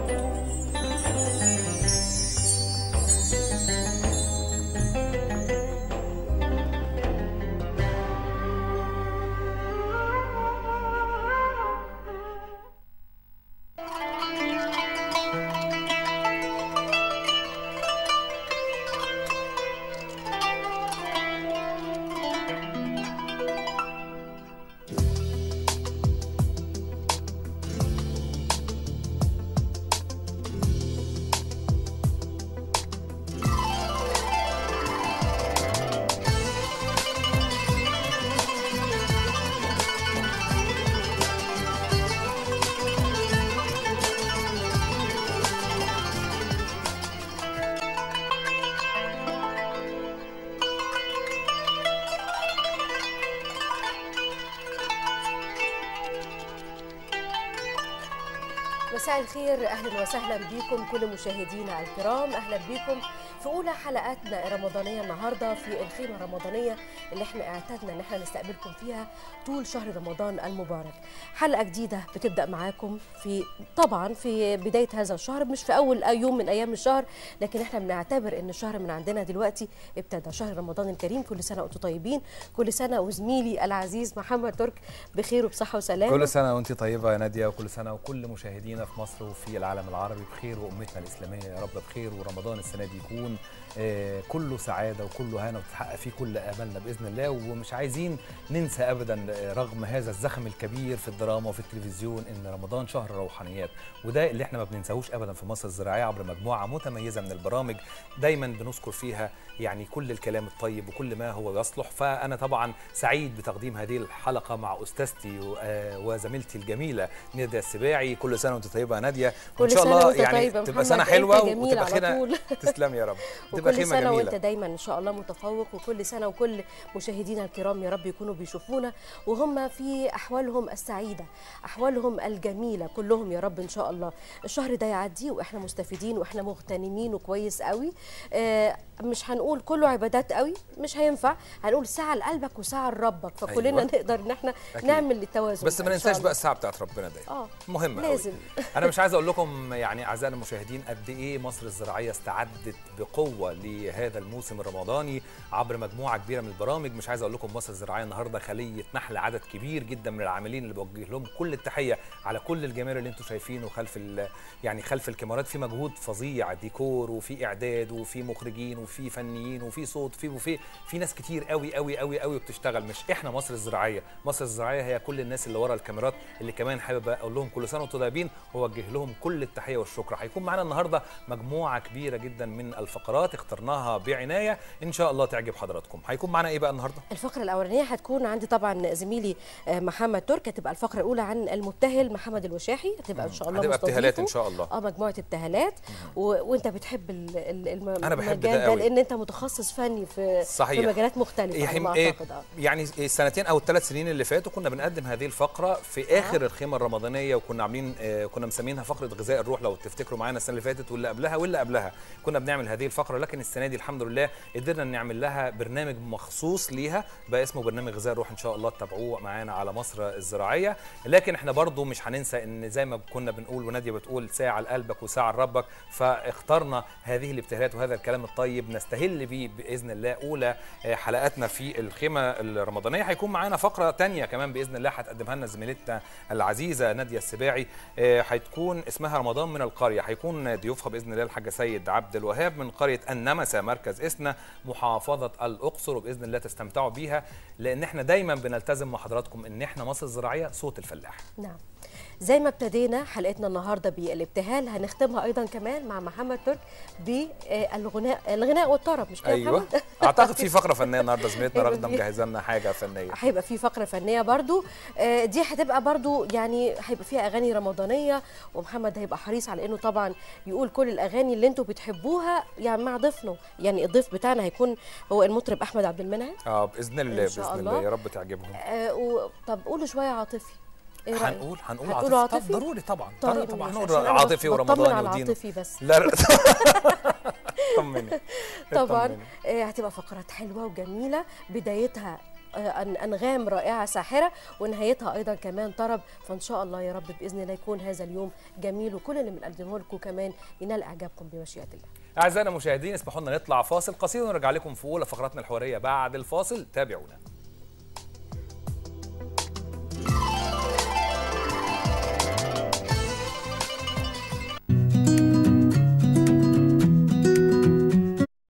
مساء الخير اهلا وسهلا بكم كل مشاهدينا الكرام اهلا بكم في اولى حلقاتنا الرمضانيه النهارده في الخيمه الرمضانيه اللي احنا اعتدنا ان احنا نستقبلكم فيها طول شهر رمضان المبارك حلقه جديده بتبدا معاكم في طبعا في بدايه هذا الشهر مش في اول يوم من ايام الشهر لكن احنا بنعتبر ان الشهر من عندنا دلوقتي ابتدى شهر رمضان الكريم كل سنه وانتم طيبين كل سنه وزميلي العزيز محمد ترك بخير وبصحه وسلامه كل سنه وانت طيبه يا ناديه وكل سنه وكل مشاهدينا في مصر وفي العالم العربي بخير وامتنا الاسلاميه يا رب بخير ورمضان السنه دي يكون آه، كله سعاده وكله هنا وتتحقق فيه كل املنا باذن الله ومش عايزين ننسى ابدا آه، رغم هذا الزخم الكبير في الدراما وفي التلفزيون ان رمضان شهر روحانيات وده اللي احنا ما بننساهوش ابدا في مصر الزراعيه عبر مجموعه متميزه من البرامج دايما بنذكر فيها يعني كل الكلام الطيب وكل ما هو يصلح فانا طبعا سعيد بتقديم هذه الحلقه مع استاذتي و- آه، وزميلتي الجميله ناديه السباعي كل سنه وانت طيبه يا ناديه وان كل شاء سنة الله وأنت يعني طيب يا تبقى محمد، سنه أنت حلوه جميل وتبقى على خيمه طول. تسلم يا رب تبقى وكل خيمه سنه وانت جميله دايما ان شاء الله متفوق وكل سنه وكل مشاهدينا الكرام يا رب يكونوا بيشوفونا وهم في احوالهم السعيده احوالهم الجميله كلهم يا رب ان شاء الله الشهر ده يعدي واحنا مستفيدين واحنا مغتنمين وكويس قوي آه مش هنقول كله عبادات قوي مش هينفع هنقول ساعه لقلبك وساعه لربك فكلنا أيوة. نقدر ان احنا أكيد. نعمل التوازن بس ده ما إن شاء ننساش الله. بقى الساعه بتاعت ربنا دايما اه مهمه لازم قوي. انا مش عايز اقول لكم يعني اعزائنا المشاهدين قد ايه مصر الزراعيه استعدت بقوه لهذا الموسم الرمضاني عبر مجموعه كبيره من البرامج مش عايز اقول لكم مصر الزراعيه النهارده خليه نحل عدد كبير جدا من العاملين اللي بوجه لهم كل التحيه على كل الجمال اللي انتم شايفينه خلف ال- يعني خلف الكاميرات في مجهود فظيع ديكور وفي اعداد وفي مخرجين وفي فنيين وفي صوت في وفي في ناس كتير قوي قوي قوي قوي بتشتغل مش احنا مصر الزراعيه مصر الزراعيه هي كل الناس اللي ورا الكاميرات اللي كمان حابب اقول لهم كل سنه وانتم طيبين واوجه لهم كل التحيه والشكر هيكون معانا النهارده مجموعه كبيره جدا من الفقرات اخترناها بعنايه ان شاء الله تعجب حضراتكم هيكون معانا ايه بقى النهارده الفقرة الأولانية هتكون عندي طبعا زميلي آه، محمد ترك هتبقى الفقرة الأولى عن المبتهل محمد الوشاحي هتبقى إن شاء الله هتبقى مستضيفه. ابتهالات ان شاء الله اه مجموعة ابتهالات و... وأنت بتحب ال... ال... الم... أنا بحب المجال ده ده قوي. لأن أنت متخصص فني في صحيح. في مجالات مختلفة على ما إيه أعتقد اه يعني السنتين او الثلاث سنين اللي فاتوا كنا بنقدم هذه الفقره في اخر الخيمه الرمضانيه وكنا عاملين آه كنا مسمينها فقره غذاء الروح لو تفتكروا معانا السنه اللي فاتت واللي قبلها واللي قبلها كنا بنعمل هذه الفقره لكن السنه دي الحمد لله قدرنا نعمل لها برنامج مخصوص ليها بقى اسمه برنامج غذاء الروح ان شاء الله تتابعوه معانا على مصر الزراعيه لكن احنا برضو مش هننسى ان زي ما كنا بنقول وناديه بتقول ساعه لقلبك وساعه لربك فاخترنا هذه الابتهالات وهذا الكلام الطيب نستهل بيه باذن الله اولى آه، حلقاتنا في الخيمه الرمضانيه هيكون معانا فقره تانية كمان باذن الله هتقدمها لنا زميلتنا العزيزه ناديه السباعي آه، هتكون اسمها رمضان من القريه هيكون ضيوفها باذن الله الحاجه سيد عبد الوهاب من قريه النمسا مركز اسنا محافظه الاقصر وباذن الله تستمتعوا بيها لان احنا دايما بنلتزم مع حضراتكم ان احنا مصر الزراعيه صوت الفلاح نعم زي ما ابتدينا حلقتنا النهارده بالابتهال هنختمها ايضا كمان مع محمد ترك بالغناء الغناء والطرب مش كده يا ايوه محمد؟ اعتقد في فقره فنيه النهارده زميلتنا أيوة راغده دي. مجهزه لنا حاجه فنيه هيبقى في فقره فنيه برضو آه، دي هتبقى برضو يعني هيبقى فيها اغاني رمضانيه ومحمد هيبقى حريص على انه طبعا يقول كل الاغاني اللي انتوا بتحبوها يعني مع ضيفنا يعني الضيف بتاعنا هيكون هو المطرب احمد عبد المنعم اه باذن الله إن شاء باذن الله. الله يا رب تعجبهم آه و... طب قولوا شويه عاطفي ايه رايك هنقول هنقول هتقولوا عاطفي, عاطفي؟ طب ضروري طبعا طيب طبعا طبعا ماشي، هنقول عشان أنا عاطفي بطمن ورمضاني على ودينه عاطفي بس لا لا طمني طبعا اطمني. آه، هتبقى فقرات حلوه وجميله بدايتها آه، أن- انغام رائعه ساحره ونهايتها ايضا كمان طرب فان شاء الله يا رب باذن الله يكون هذا اليوم جميل وكل اللي بنقدمه لكم كمان ينال اعجابكم بمشيئه الله اعزائنا المشاهدين اسمحوا لنا نطلع فاصل قصير ونرجع لكم في اولى فقراتنا الحواريه بعد الفاصل تابعونا